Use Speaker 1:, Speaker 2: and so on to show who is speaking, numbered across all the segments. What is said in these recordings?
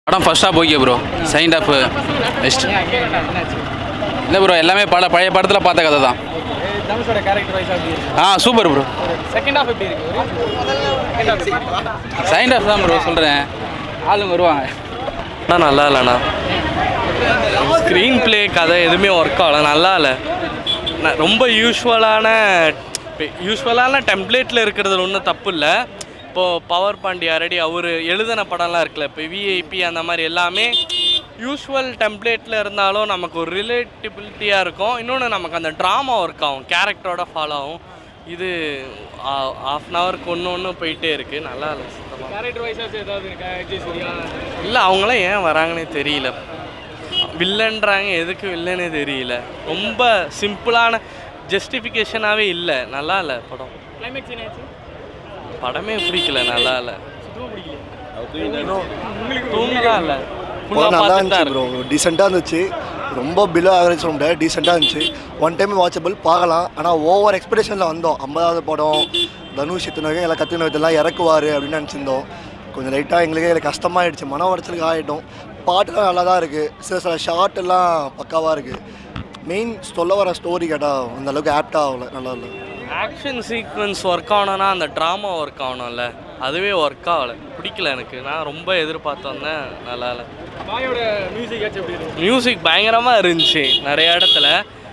Speaker 1: படம் first half okay bro second half best இல்லை bro எல்லாமே பல பழைய படத்தில் பார்த்த கதை தான்
Speaker 2: தனுஷோட கேரக்டர் வைஸ் அப்படி இருக்கு
Speaker 1: ஆ சூப்பர் ப்ரோ
Speaker 2: செகண்ட் ஹாஃப் எப்படி இருக்கு
Speaker 1: செகண்ட் ஹாஃப் தான் ப்ரோ சொல்கிறேன் ஆளுங்க வருவாங்க
Speaker 3: ஆனால் நல்லா இல்லைண்ணா ஸ்க்ரீன் ப்ளே கதை எதுவுமே ஒர்க் ஆகல நல்லா இல்லை ந- ரொம்ப யூஸ்வலான யூஸ்வலான டெம்ப்ளேட்டில் இருக்கிறது ஒன்றும் தப்பு இல்லை இப்போது பவர் பாண்டி ஆல்ரெடி அவர் எழுதின படம்லாம் இருக்குல்ல இப்போ விஐபி அந்த மாதிரி எல்லாமே யூஸ்வல் டெம்ப்ளேட்டில் இருந்தாலும் நமக்கு ஒரு ரிலேட்டிபிலிட்டியாக இருக்கும் இன்னொன்று நமக்கு அந்த ட்ராமா ஒர்க் ஆகும் கேரக்டரோட ஃபாலோ ஆகும் இது ஆஃப் அன் ஹவருக்கு ஒன்று ஒன்று போயிட்டே இருக்குது நல்லா இல்லை சுத்தமாக
Speaker 2: கேரக்டர் வைஸாக ஏதாவது இருக்கா விஜய் சூர்யா
Speaker 3: இல்லை அவங்களாம் ஏன் வராங்கன்னே தெரியல வில்லன்றாங்க எதுக்கு வில்லனே தெரியல ரொம்ப சிம்பிளான ஜஸ்டிஃபிகேஷனாகவே இல்லை நல்லா இல்லை படம்
Speaker 2: கிளைமேக்ஸ் என்னாச்சு
Speaker 3: படமே பிடிக்கல நல்லா இல்லை
Speaker 2: சுத்தமாக பிடிக்கல
Speaker 3: தூங்கலாம் இல்லை
Speaker 4: படம் நல்லா
Speaker 3: ஃபுல்லாக
Speaker 4: இருந்துச்சு ப்ரோ டீசெண்டாக இருந்துச்சு ரொம்ப பிலோ ஆவரேஜ் சொல்ல முடியாது டீசெண்டாக இருந்துச்சு ஒன் டைம் வாட்சபிள் பார்க்கலாம் ஆனால் ஓவர் எக்ஸ்பெக்டேஷனில் வந்தோம் ஐம்பதாவது படம் தனுஷ் இத்தனை எல்லாம் கற்றுன விதெல்லாம் இறக்குவார் அப்படின்னு நினச்சிருந்தோம் கொஞ்சம் லைட்டாக எங்களுக்கே எனக்கு கஷ்டமாயிடுச்சு மன உடச்சலுக்கு ஆகிட்டோம் பாட்டுலாம் நல்லா தான் இருக்குது சில சில ஷார்ட் எல்லாம் பக்காவாக இருக்குது மெயின் சொல்ல வர ஸ்டோரி கேட்டால் அந்த அளவுக்கு ஆப்டாக ஆகல நல்லா இல்லை
Speaker 3: ஆக்ஷன் சீக்வன்ஸ் ஒர்க் ஆகணும்னா அந்த ட்ராமா ஒர்க் ஆகணும்ல அதுவே ஒர்க் ஆகலை பிடிக்கல எனக்கு நான் ரொம்ப எதிர்பார்த்து வந்தேன் நல்லா இல்லை
Speaker 2: பாயோட மியூசிக் ஆச்சு எப்படி இருக்கு
Speaker 3: மியூசிக் பயங்கரமாக இருந்துச்சு நிறைய இடத்துல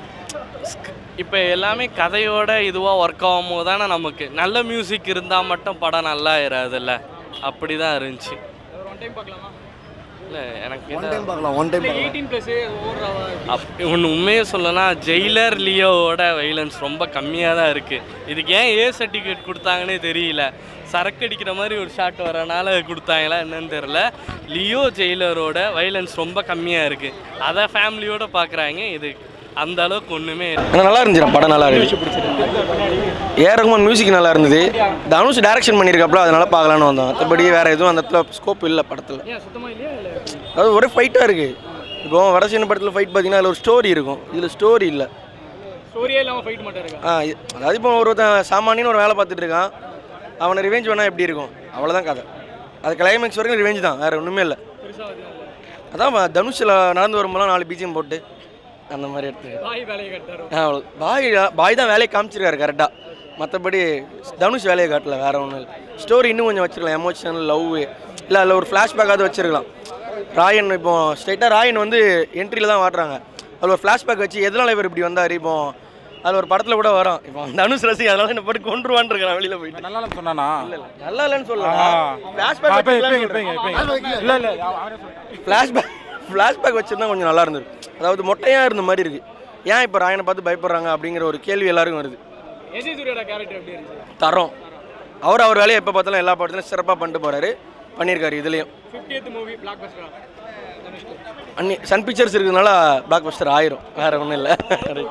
Speaker 3: இப்போ எல்லாமே கதையோட இதுவாக ஒர்க் ஆகும் போது தானே நமக்கு நல்ல மியூசிக் இருந்தால் மட்டும் படம் நல்லா இராதுல்ல அப்படி தான் இருந்துச்சு
Speaker 2: ஒரு ஒன் டைம் பார்க்கலாமா
Speaker 3: இல்லை எனக்கு
Speaker 4: ஒன்
Speaker 3: இது-
Speaker 4: டைம் பார்க்கலாம் ஒன் டைம்
Speaker 2: இல்லை
Speaker 4: பார்க்கலாம்
Speaker 2: எயிட்டீன் ப்ளஸ் ஓடுறாவா
Speaker 3: அப் ஒன்று உண்மையை சொல்லனா ஜெயிலர் லியோவோட வைலன்ஸ் ரொம்ப கம்மியாக தான் இருக்குது இதுக்கு ஏன் ஏ சர்டிஃபிகேட் கொடுத்தாங்கன்னே தெரியல சரக்கு அடிக்கிற மாதிரி ஒரு ஷாட் வரனால கொடுத்தாங்களா என்னன்னு தெரில லியோ ஜெயிலரோட வைலன்ஸ் ரொம்ப கம்மியாக இருக்குது அதை ஃபேமிலியோட பார்க்குறாங்க இது அந்த அளவுக்கு ஒன்றுமே
Speaker 5: ஆனால் நல்லா இருந்துச்சு படம் நல்லா இருக்கு ஏ ரகுமான் மியூசிக் நல்லா இருந்தது தனுஷ் டைரக்ஷன் பண்ணியிருக்காப்புல அதனால பார்க்கலான்னு வந்தோம் மற்றபடி வேறு எதுவும் அந்த இடத்துல ஸ்கோப் இல்லை படத்தில்
Speaker 2: ஏன் சுத்தமாக இல்லையா இல்லை
Speaker 5: அதாவது ஒரே ஃபைட்டாக இருக்குது இப்போ வடசீன படத்தில் ஃபைட் பார்த்தீங்கன்னா அதில் ஒரு ஸ்டோரி இருக்கும் இதில் ஸ்டோரி இல்லை
Speaker 2: ஸ்டோரியே இல்லாமல் ஃபைட் மட்டும் இருக்கா
Speaker 5: ஆ இ- அதாவது இப்போ ஒருத்தன் சாமானியன்னு ஒரு வேலை பார்த்துட்டு இருக்கான் அவனை ரிவெஞ்ச் வேணால் எப்படி இருக்கும் அவ்வளோதான் கதை அது கிளைமேக்ஸ் வரைக்கும் ரிவெஞ்ச் தான் வேறு ஒன்றுமே இல்லை
Speaker 2: பெருசாக அது
Speaker 5: அதான் தனுஷில் நடந்து வரும்போதெல்லாம் நாலு பீஜியம் போட்டு அந்த மாதிரி எடுத்து
Speaker 2: பாய் வேலையை கட்டாரோ
Speaker 5: அவ்வளோ பாய் பாய் தான் வேலையை காமிச்சிருக்காரு கரெக்டாக மற்றபடி தனுஷ் வேலையை காட்டல வேற ஒன்றும் இல்லை ஸ்டோரி இன்னும் கொஞ்சம் வச்சிருக்கலாம் எமோஷனல் லவ் இல்லை அதில் ஒரு ஃப்ளாஷ்பேக்காவது வச்சிருக்கலாம் ராயன் இப்போ ஸ்ட்ரைட்டாக ராயன் வந்து என்ட்ரியில் தான் வாட்டுறாங்க அதில் ஒரு ஃப்ளாஷ்பேக் வச்சு எதனால இவர் இப்படி வந்தார் இப்போ அதில் ஒரு படத்தில் கூட வரும் இப்போ தனுஷ் ரசி அதனால என்ன போட்டு கொண்டுருவான்னு இருக்கிறான் வெளியில் போயிட்டு
Speaker 6: நல்லா சொன்னானா
Speaker 5: நல்லா இல்லைன்னு சொல்லலாம்
Speaker 6: இப்ப இப்ப இப்ப இப்ப இல்ல இல்ல
Speaker 5: ஃப்ளாஷ்பேக் ஃப்ளாஷ்பேக் வச்சிருந்தா கொஞ்சம் நல்லா இருந்தது அதாவது மொட்டையாக இருந்த மாதிரி இருக்கு ஏன் இப்போ ராயனை பார்த்து பயப்படுறாங்க அப்படிங்கிற ஒரு கேள்வி எல்லாருக்கும் வருது
Speaker 2: விஜய் சூர்யாவோட கேரக்டர் எப்படி இருந்துச்சு
Speaker 5: தரோம் அவர் அவர் வேலையை எப்போ பார்த்தாலும் எல்லா படத்துலையும் சிறப்பாக பண்ணிட்டு போகிறாரு பண்ணியிருக்காரு இதுலேயும்
Speaker 2: ஃபிஃப்டியத் மூவி பிளாக் பஸ்டரா
Speaker 5: அன்னி சன் பிக்சர்ஸ் இருக்கிறதுனால பிளாக் பஸ்டர் ஆயிரும் வேறு ஒன்றும் இல்லை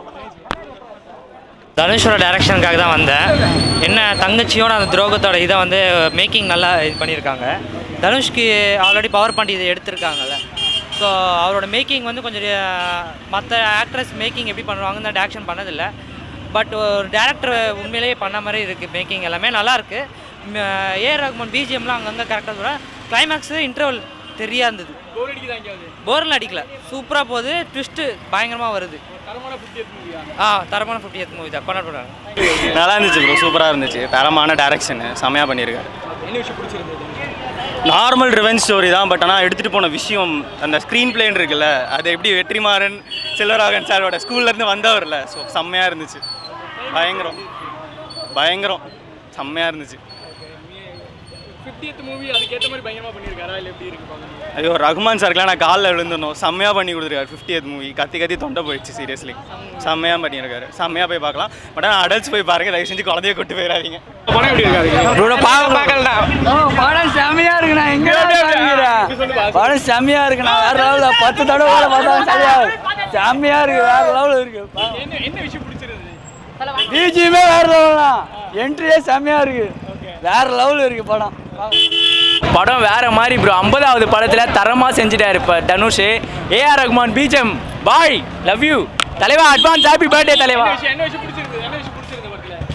Speaker 7: தனுஷோட டைரக்ஷனுக்காக தான் வந்தேன் என்ன தங்கச்சியோட அந்த துரோகத்தோட இதை வந்து மேக்கிங் நல்லா இது பண்ணியிருக்காங்க தனுஷ்க்கு ஆல்ரெடி பவர் பாண்டி இதை எடுத்திருக்காங்கல்ல ஸோ அவரோட மேக்கிங் வந்து கொஞ்சம் மற்ற ஆக்ட்ரஸ் மேக்கிங் எப்படி பண்ணுவாங்கன்னு அந்த ஆக்ஷன் பண்ணதில்லை பட் ஒரு டேரக்டர் உண்மையிலேயே பண்ண மாதிரி இருக்குது மேக்கிங் எல்லாமே நல்லாயிருக்கு ஏ ரகுமான் பிஜிஎம்லாம் அங்கங்கே கரெக்டாக சொல்ல கிளைமேக்ஸு இன்டர்வல் தெரியா இருந்தது
Speaker 2: போர் அடிக்குதா எங்கேயாவது
Speaker 7: போர்லாம் அடிக்கல சூப்பராக போகுது ட்விஸ்ட்டு பயங்கரமாக வருது
Speaker 2: தரமான ஃபிஃப்டியத் மூவியா
Speaker 7: ஆ தரமான ஃபிஃப்டி எத் மூவி தான் கொண்டாடுறாங்க
Speaker 8: நல்லா இருந்துச்சு ப்ரோ சூப்பராக இருந்துச்சு தரமான டைரக்ஷனு செமையாக பண்ணியிருக்காரு
Speaker 2: என்ன விஷயம் பிடிச்சிருந்தது
Speaker 8: நார்மல் ரிவெஞ்ச் ஸ்டோரி தான் பட் ஆனால் எடுத்துகிட்டு போன விஷயம் அந்த ஸ்க்ரீன் பிளேன் இருக்குல்ல அது எப்படி வெற்றிமாறன் செல்வராகன் சாரோட ஸ்கூல்லேருந்து வந்தவர்ல ஸோ செம்மையாக இருந்துச்சு பயங்கரம் பயங்கரம் செம்மையாக இருந்துச்சு
Speaker 2: ஃபிஃப்டியத் மூவி அதுக்கேற்ற மாதிரி பயங்கரமாக பண்ணியிருக்காரா இல்லை எப்படி இருக்கு பாருங்க
Speaker 8: ஐயோ ரகுமான் சாருக்குலாம் நான் காலில் விழுந்துடணும் செம்மையாக பண்ணி கொடுத்துருக்காரு ஃபிஃப்டியத் மூவி கத்தி கத்தி தொண்டை போயிடுச்சு சீரியஸ்லி செம்மையாக பண்ணியிருக்காரு செம்மையாக போய் பார்க்கலாம் பட் ஆனால் அடல்ட்ஸ் போய் பாருங்க தயவு செஞ்சு குழந்தைய கூட்டு போயிடாதீங்க
Speaker 2: படம் எப்படி இருக்காரு
Speaker 9: படம் செம்மையா இருக்குண்ணா எங்க படம் செம்மையா இருக்குண்ணா வேற லெவல்ல பத்து தடவை கூட பார்த்தாலும் சரியா செம்மையா இருக்கு வேற லெவல் இருக்கு
Speaker 2: என்ன என்ன விஷயம் பிடிச்சிருந்தது
Speaker 9: பிஜியுமே வேற லெவல்னா என்ட்ரியே செம்மையா இருக்கு வேற லெவல் இருக்கு படம்
Speaker 10: படம் வேற மாதிரி ப்ரோ ஐம்பதாவது படத்துல தரமா செஞ்சுட்டாரு இப்போ தனுஷ் ஏஆர் ரஹ்மான் பீஜம் பாய் லவ் யூ தலைவா அட்வான்ஸ் ஹாப்பி பர்த்டே தலைவா
Speaker 2: என்ன விஷயம் என்ன விஷயம் பிடிச்சிருந்தது என்ன விஷயம் பிடிச்சிருந்தது மக்களே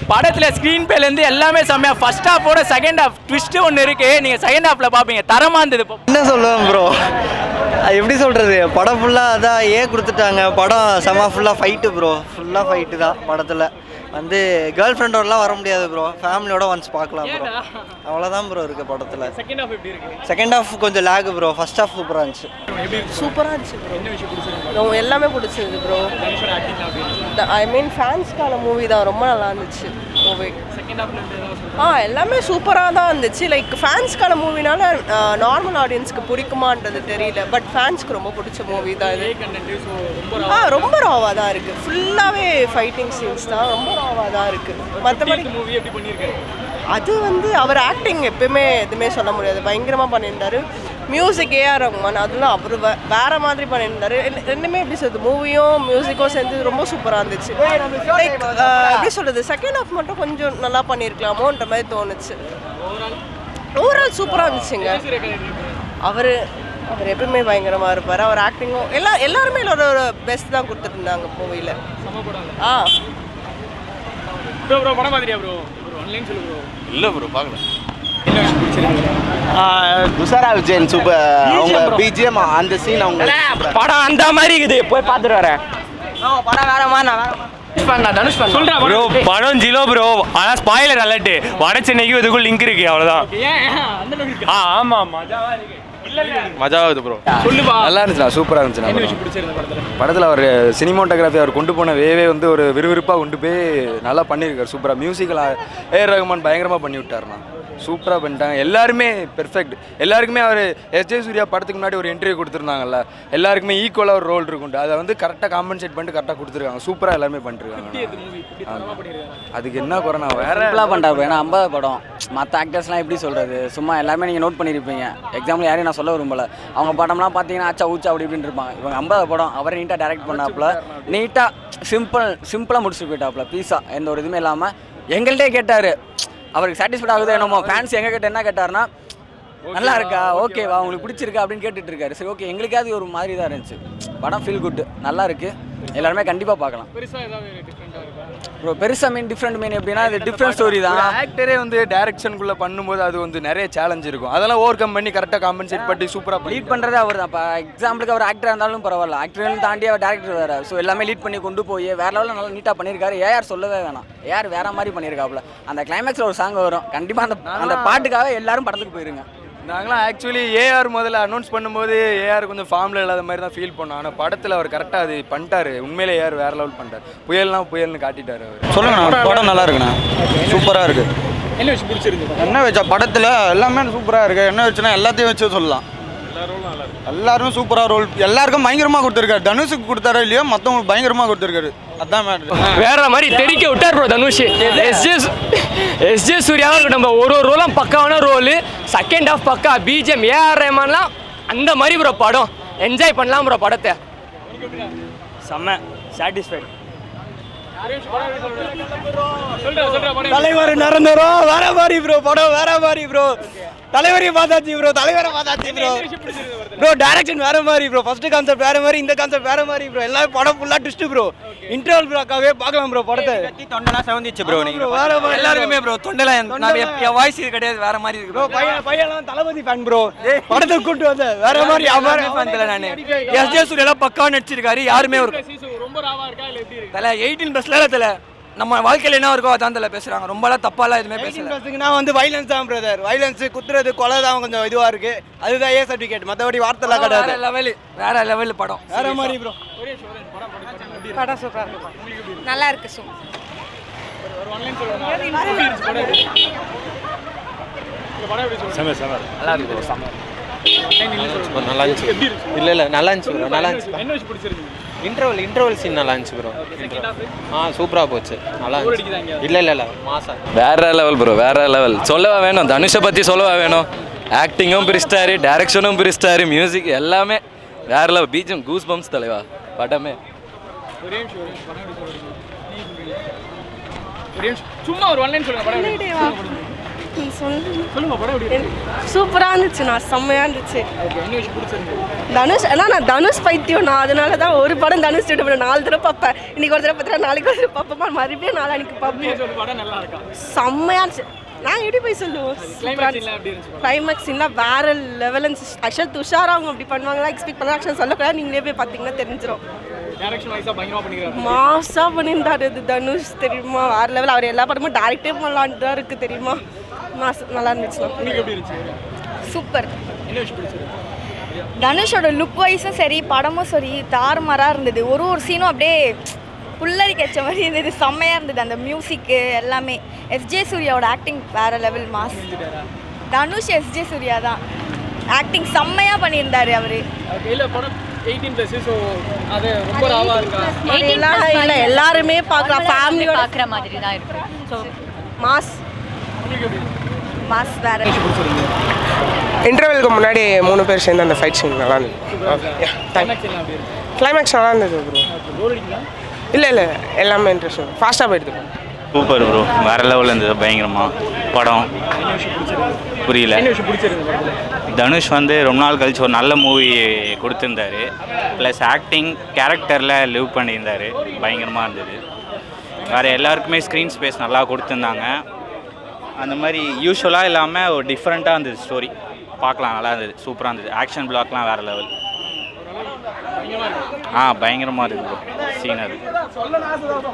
Speaker 10: படத்தில் ஸ்க்ரீன் பேலேருந்து எல்லாமே செம்மையா ஃபர்ஸ்ட் ஹாஃபோட செகண்ட் ஹாஃப் ட்விஸ்ட்டு ஒன்று இருக்கு நீங்கள் செகண்ட் ஹாஃபில் பார்ப்பீங்க தரமாக இருந்தது
Speaker 11: என்ன சொல்லுவேன் ப்ரோ எப்படி சொல்கிறது படம் ஃபுல்லாக அதான் ஏ கொடுத்துட்டாங்க படம் செம ஃபுல்லாக ஃபைட்டு ப்ரோ ஃபுல்லாக ஃபைட்டு தான் படத்தில் வந்து கேர்ள் ஃப்ரெண்டோடலாம் வர முடியாது ப்ரோ ஃபேமிலியோட ஒன்ஸ் பார்க்கலாம் ப்ரோ அவ்வளோதான் ப்ரோ இருக்குது படத்தில்
Speaker 2: செகண்ட் ஹாஃப் எப்படி இருக்கு
Speaker 11: செகண்ட் ஹாஃப் கொஞ்சம் லேக் ப்ரோ ஃபர்ஸ்ட் ஹாஃப் சூப்பராக இருந்துச்சு
Speaker 12: சூப்பராக இருந்துச்சு ப்ரோ
Speaker 2: என்ன விஷயம் பிடிச்சிருக்கு
Speaker 12: ரொம்ப எல்லாமே பிடிச்சது ப்ரோ
Speaker 2: தனுஷோட ஆக்டிங் அப்படி
Speaker 12: ஐ மீன் ஃபேன்ஸ்க்கான மூவி தான் ரொம்ப நல்லா இருந்துச்சு மூவி
Speaker 2: செகண்ட் ஹாஃப்ல இருந்து ஏதாவது சொல்லுங்க.
Speaker 12: ஆ எல்லாமே சூப்பராக தான் இருந்துச்சு லைக் ஃபேன்ஸ்க்கான மூவினால நார்மல் ஆடியன்ஸ்க்கு பிடிக்குமான்றது தெரியல பட் ஃபேன்ஸ்க்கு ரொம்ப பிடிச்ச மூவி தான் இது
Speaker 2: கண்டென்ட் ஸோ ரொம்ப
Speaker 12: ஆ ரொம்ப ராவாக தான் இருக்குது ஃபுல்லாகவே ஃபைட்டிங் சீன்ஸ் தான் ரொம்ப ராவாக தான் இருக்குது மற்றபடி
Speaker 2: மூவி எப்படி பண்ணியிருக்காரு
Speaker 12: அது வந்து அவர் ஆக்டிங் எப்பயுமே எதுவுமே சொல்ல முடியாது பயங்கரமாக பண்ணியிருந்தாரு மியூசிக் ஏஆர் ரஹ்மான் அதெல்லாம் அவர் வே- வேற மாதிரி பண்ணியிருந்தாரு ரெண்டு- ரெண்டுமே எப்படி சொல்றது மூவியும் மியூசிக்கும் சேர்ந்து ரொம்ப சூப்பராக இருந்துச்சு லைக் எப்படி சொல்றது செகண்ட் ஹாஃப் மட்டும் கொஞ்சம் நல்லா பண்ணியிருக்கலாமோன்ற மாதிரி தோணுச்சு ஓவரால் சூப்பராக இருந்துச்சுங்க அவர் அவர் எப்பவுமே பயங்கரமாக இருப்பார் அவர் ஆக்டிங்கும் எல்லா எல்லாருமே ஒரு ஒரு பெஸ்ட் தான் கொடுத்துருந்தாங்க மூவியில் ஆ
Speaker 2: ப்ரோ ப்ரோ படம் மாதிரியா ப்ரோ ப்ரோ ஆன்லைன் சொல்லு ப்ரோ
Speaker 1: இல்லை ப்ரோ பார்க்கல
Speaker 2: என்ன விஷயம் பிடிச்சிருக்கு
Speaker 13: துஷாரா விஜயன் சூப்பர் அவங்க பிஜிஎம் அந்த சீன் அவங்க
Speaker 10: படம் அந்த மாதிரி இருக்குது போய் பார்த்துட்டு வரேன் படம் வேற மாதிரி நான் வேற தனுஷ்
Speaker 2: சொல்றா
Speaker 6: ப்ரோ படம் ஜீரோ ப்ரோ ஆனால் ஸ்பாயிலர் அலர்ட் வட சென்னைக்கு இதுக்குள் லிங்க் இருக்கு அவ்வளோதான்
Speaker 2: ஏன் அந்த அளவுக்கு இருக்கா?
Speaker 6: ஆ ஆமாம் மஜாவா இருக்கு
Speaker 1: மஜாவுது ப்ரோ
Speaker 2: சொல்லுப்பா
Speaker 14: நல்லா இருந்துச்சுண்ணா சூப்பராக இருந்துச்சுண்ணா
Speaker 2: என்ன
Speaker 14: படம்
Speaker 2: விஷயம் பிடிச்சிருந்த படத்துல
Speaker 14: படத்தில் அவர் சினிமோட்டோகிராஃபி அவர் கொண்டு போன வேவே வந்து ஒரு விறுவிறுப்பாக கொண்டு போய் நல்லா பண்ணியிருக்காரு சூப்பராக மியூசிக்கில் ஏஆர் ரகுமான் பயங்கரமாக பண்ணி விட்டாருண்ணா சூப்பராக பண்ணிட்டாங்க எல்லாருமே பெர்ஃபெக்ட் எல்லாருக்குமே அவர் எஸ் ஜே சூர்யா படத்துக்கு முன்னாடி ஒரு இன்டர்வியூ கொடுத்துருந்தாங்கல்ல எல்லாருக்குமே ஈக்குவலாக ஒரு ரோல் இருக்குண்டு அதை வந்து கரெக்டாக காம்பன்சேட் பண்ணிட்டு கரெக்டாக கொடுத்துருக்காங்க சூப்பராக எல்லாருமே பண்ணிருக்காங்க அதுக்கு என்ன குறைனா வேற
Speaker 9: சிம்பிளாக பண்ணிட்டாரு ஏன்னா ஐம்பது படம் மற்ற ஆக்டர்ஸ்லாம் எப்படி சொல்கிறது சும்மா எல்லாமே நீங்கள் நோட் பண்ணியிருப்பீங்க எக்ஸாம்பிள் யாரையும் நான் சொல்ல விரும்பல அவங்க படம்லாம் பார்த்தீங்கன்னா ஆச்சா ஊச்சா அப்படி இப்படின்னு இருப்பாங்க இவங்க ஐம்பது படம் அவரை நீட்டாக டைரக்ட் பண்ணாப்புல நீட்டாக சிம்பிள் சிம்பிளாக முடிச்சுட்டு போயிட்டாப்புல பீஸாக எந்த ஒரு இதுவுமே இல்லாமல் எங்கள்கிட்டே கேட்டார் அவருக்கு சாட்டிஸ்ஃபைட் ஆகுதோ என்னமோ ஃபேன்ஸ் எங்கள் கிட்ட என்ன கேட்டாருன்னா நல்லா இருக்கா ஓகேவா உங்களுக்கு பிடிச்சிருக்கா அப்படின்னு கேட்டுட்டு இருக்காரு சரி ஓகே எங்களுக்காவது ஒரு மாதிரி தான் இருந்துச்சு படம் ஃபீல் குட் நல்லா இருக்கு எல்லாருமே கண்டிப்பாக பார்க்கலாம்
Speaker 2: பெருசா ஏதாவது டிஃப்ரெண்டா இருக்கா
Speaker 9: ப்ரோ பெருசாக மீன் டிஃப்ரெண்ட் மீன் எப்படின்னா இது டிஃப்ரெண்ட் ஸ்டோரி தான்
Speaker 14: ஆக்டரே வந்து டைரக்ஷனுக்குள்ளே பண்ணும்போது அது வந்து நிறைய சேலஞ்ச் இருக்கும் அதெல்லாம் ஓவர் கம் பண்ணி கரெக்டாக காம்பன்சேட் பண்ணி சூப்பராக
Speaker 9: லீட் பண்ணுறது அவர் தான் இப்போ எக்ஸாம்பிளுக்கு அவர் ஆக்டராக இருந்தாலும் பரவாயில்ல ஆக்டரையும் தாண்டி அவர் டேரக்டர் வேறு ஸோ எல்லாமே லீட் பண்ணி கொண்டு போய் வேற லெவலில் நல்லா நீட்டாக பண்ணியிருக்காரு ஏஆர் சொல்லவே வேணாம் ஏஆர் வேற மாதிரி பண்ணியிருக்காப்புல அந்த கிளைமேக்ஸில் ஒரு சாங் வரும் கண்டிப்பாக அந்த அந்த பாட்டுக்காக எல்லாரும் படத்துக்கு போயிருங்க
Speaker 14: நாங்களாம் ஆக்சுவலி ஏஆர் முதல்ல அனௌன்ஸ் பண்ணும்போது ஏஆர் கொஞ்சம் ஃபார்மில் இல்லாத மாதிரி தான் ஃபீல் பண்ணோம் ஆனால் படத்தில் அவர் கரெக்டாக அது பண்ணிட்டாரு உண்மையிலே ஏஆர் வேற லெவல் பண்ணிட்டார் புயல்னா புயல்னு காட்டிட்டாரு அவர்
Speaker 11: சொல்லுங்கண்ணா படம் நல்லா இருக்குண்ணா சூப்பராக இருக்கு
Speaker 2: என்ன விஷயம் பிடிச்சிருந்து
Speaker 11: என்ன வச்சா படத்தில் எல்லாமே சூப்பராக இருக்கு என்ன வச்சுன்னா எல்லாத்தையும் வச்சு சொல்லலாம் எல்லாரும் சூப்பராக ரோல் எல்லாருக்கும் பயங்கரமாக கொடுத்துருக்காரு தனுஷுக்கு கொடுத்தாரா இல்லையோ மற்றவங்களுக்கு பயங்கரமாக கொடுத்துருக்காரு அதான் மேட்ரு
Speaker 10: வேற மாதிரி தெறிக்க விட்டார் ப்ரோ தனுஷ் எஸ்ஜே எஸ்ஜே சூர்யாவும் இருக்கட்டும் நம்ம ஒரு ஒரு ரோலும் பக்காவான ரோலு செகண்ட் ஹாஃப் பக்கா பிஜிஎம் ஏஆர் ரஹ்மான்லாம் அந்த மாதிரி ப்ரோ படம் என்ஜாய் பண்ணலாம் ப்ரோ படத்தை
Speaker 6: செம்ம சாட்டிஸ்ஃபைட்
Speaker 2: சொல்றா சொல்றா படம்
Speaker 5: தலைவர் நிரந்தரம் வேற மாதிரி ப்ரோ படம் வேற மாதிரி ப்ரோ தலைவரையும் பார்த்தாச்சு ப்ரோ தலைவரை பார்த்தாச்சு ப்ரோ ப்ரோ டைரக்ஷன் வேற மாதிரி ப்ரோ ஃபர்ஸ்ட் கான்செப்ட் வேற மாதிரி இந்த கான்செப்ட் வேற மாதிரி ப்ரோ எல்லாமே படம் ஃபுல்லா ட்விஸ்ட் ப்ரோ இன்டர்வல் ப்ரோக்காகவே பார்க்கலாம் ப்ரோ படத்தை
Speaker 11: தொண்டெல்லாம் செவந்திச்சு ப்ரோ
Speaker 5: ப்ரோ வேற மாதிரி
Speaker 9: எல்லாருக்குமே ப்ரோ தொண்டெல்லாம் நான் என் வாய்ஸ் இது கிடையாது வேற மாதிரி இருக்கு
Speaker 5: ப்ரோ பையன் பையன்லாம் தளபதி ஃபேன் ப்ரோ படத்தை கூட்டு வந்த வேற மாதிரி
Speaker 9: நான் எஸ் ஜே சூர்யாலாம் பக்கா நடிச்சிருக்காரு யாருமே ஒரு
Speaker 2: ரொம்ப ராவா இருக்கா இல்ல எப்படி இருக்கு
Speaker 9: தலை எயிட்டீன் ப்ளஸ்ல தலை நம்ம வாழ்க்கையில் என்ன இருக்கோ அதான் தலை பேசுறாங்க ரொம்பலாம் தப்பாலாம் எதுவுமே பேசல
Speaker 5: பசங்கன்னா வந்து வைலன்ஸ் தான் பிரதர் வைலன்ஸ் குத்துறது கொலை தான் கொஞ்சம் இதுவா இருக்கு அதுதான் ஏ சர்டிஃபிகேட் மற்றபடி வார்த்தைலாம்
Speaker 9: வேற
Speaker 5: கிடையாது
Speaker 9: லெவல் வேற லெவல் படம்
Speaker 5: வேற மாதிரி ப்ரோ
Speaker 12: படம் சூப்பராக இருக்கும் நல்லா இருக்கு சூப்பர்
Speaker 2: ஒரு ஆன்லைன் சொல்லுங்க எப்படி இருந்துச்சு படம் எப்படி? இந்த படம் எப்படி சொல்லுங்க
Speaker 6: செம செம
Speaker 9: நல்லா இருக்கு bro, செம்ம.
Speaker 13: நல்லா இருந்துச்சு இல்லை இல்லை நல்லா இருந்துச்சு ப்ரோ நல்லா இருந்துச்சு
Speaker 2: என்ன விஷயம் பிடிச்சிருக்கு
Speaker 13: இன்டர்வல் இன்டர்வல் சீன் நல்லா இருந்துச்சு ப்ரோ ஆ சூப்பராக போச்சு நல்லா
Speaker 2: அடிக்குதா
Speaker 13: இருந்துச்சு
Speaker 2: எங்கேயாவது?
Speaker 13: இல்லை இல்லை இல்லை மாசா
Speaker 1: வேற லெவல் ப்ரோ வேற லெவல் சொல்லவா வேணும் தனுஷை பற்றி சொல்லவா வேணும் ஆக்டிங்கும் பிரிச்சிட்டாரு டைரக்ஷனும் பிரிச்சிட்டாரு மியூசிக் எல்லாமே வேற லெவல் பீஜம் கூஸ் பம்ப்ஸ் தலைவா படமே
Speaker 2: ஒரே நிமிஷம் ஒரே நிமிஷம் படம் எப்படி சொல்றீங்க நீங்க சொல்றீங்க. ஒரே நிமிஷம் சும்மா ஒரு ஒன்லைன் சொல்லுங்க படம் எப்படி சொல்லுங்க. சொல்லுங்க படம் எப்படி இருக்கு
Speaker 12: சூப்பராக இருந்துச்சு நான் செம்மையாக இருந்துச்சு
Speaker 2: ஓகே என்ன விஷயம் பிடிச்சிருக்கு
Speaker 12: தனுஷ் ஏன்னா நான் தனுஷ் பைத்தியம் நான் அதனால தான் ஒரு படம் தனுஷ் விட்டு போய் நாலு தடவை பார்ப்பேன் இன்னைக்கு ஒரு தடவை பார்த்தா நாளைக்கு ஒரு தடவை பார்ப்பேன் மறுபடியும் நாளானிக்கு பார்ப்பேன்
Speaker 2: சொல்லு படம் நல்லா இருக்கா
Speaker 12: செம்மையாக இருந்துச்சு நாங்கள் எப்படி போய் சொல்லுவோம்
Speaker 2: கிளைமேக்ஸ் எல்லாம் எப்படி இருந்துச்சு
Speaker 12: கிளைமேக்ஸ் இன்னும் வேற லெவல் ஆக்சுவல் துஷார் அவங்க அப்படி பண்ணுவாங்களா எக்ஸ்பெக்ட் பண்ணலாம் ஆக்சுவல் சொல்லக்கூடாது நீங்களே போய் பார்த்தீங்கன்னா தெரிஞ்சிடும்
Speaker 2: டைரக்ஷன் வைஸா பயங்கரமா பண்ணிக்கிறாரு
Speaker 12: மாசா பண்ணியிருந்தாரு இது தனுஷ் தெரியுமா வேற லெவல் அவர் எல்லா படமும் டேரக்டே பண்ணலான்ட்டு தான் இருக்கு தெரியுமா மாச நல்லா இருந்துச்சுண்ணா
Speaker 2: உங்களுக்கு எப்படி இருந்துச்சு
Speaker 15: சூப்பர்
Speaker 2: என்ன விஷயம் பிடிச்சிருக்கு
Speaker 15: தனுஷோட லுக் வைஸும் சரி படமும் சரி தாறுமாறாக இருந்தது ஒரு ஒரு சீனும் அப்படியே புல்லரி கச்ச மாதிரி இருந்தது செம்மையாக இருந்தது அந்த மியூசிக்கு எல்லாமே எஸ்ஜே சூர்யாவோட ஆக்டிங் வேற level mass Dhanush SJ Surya தான் ஆக்டிங் செம்மையாக பண்ணியிருந்தாரு அவர்
Speaker 2: ஓகே இல்ல படம் 18 பிளஸ் ஸோ அது ரொம்ப ராவா இருக்கா
Speaker 12: எல்லாம் இல்லை எல்லாருமே பார்க்கலாம் ஃபேமிலியோட
Speaker 15: பார்க்குற மாதிரி தான் இருக்கு ஸோ
Speaker 12: மாஸ்
Speaker 2: உங்களுக்கு எப்படி இருக்கு
Speaker 15: மாஸ் வேற
Speaker 16: இன்டர்வெலுக்கு முன்னாடி மூணு பேர் சேர்ந்து அந்த ஃபைட் சீன் நல்லா இருந்தது
Speaker 2: கிளைமேக்ஸ் எல்லாம் எப்படி இருக்கு
Speaker 16: கிளைமேக்ஸ் நல்லா இருந்தது ப்ரோ
Speaker 2: போர் அடிக்குதா
Speaker 16: இல்லை இல்லை எல்லாமே இன்ட்ரெஸ்ட் ஃபாஸ்ட்டாக போயிடுது
Speaker 8: சூப்பர் ப்ரோ வேற லெவலில் இருந்தது பயங்கரமா படம்
Speaker 2: என்ன விஷயம் பிடிச்சிருக்கு
Speaker 8: புரியல
Speaker 2: என்ன விஷயம் பிடிச்சிருக்கு படத்துல
Speaker 8: தனுஷ் வந்து ரொம்ப நாள் கழிச்சு ஒரு நல்ல மூவி கொடுத்துருந்தாரு ப்ளஸ் ஆக்டிங் கேரக்டரில் லிவ் பண்ணியிருந்தாரு பயங்கரமாக இருந்தது வேறு எல்லாருக்குமே ஸ்க்ரீன் ஸ்பேஸ் நல்லா கொடுத்துருந்தாங்க அந்த மாதிரி யூஸ்வலாக இல்லாமல் ஒரு டிஃப்ரெண்ட்டாக இருந்தது ஸ்டோரி பார்க்கலாம் நல்லா இருந்தது சூப்பராக இருந்தது ஆக்ஷன் பிளாக்லாம் வேறு லெவல் ஆ பயங்கரமாக இருக்குது ப்ரோ சீன் அது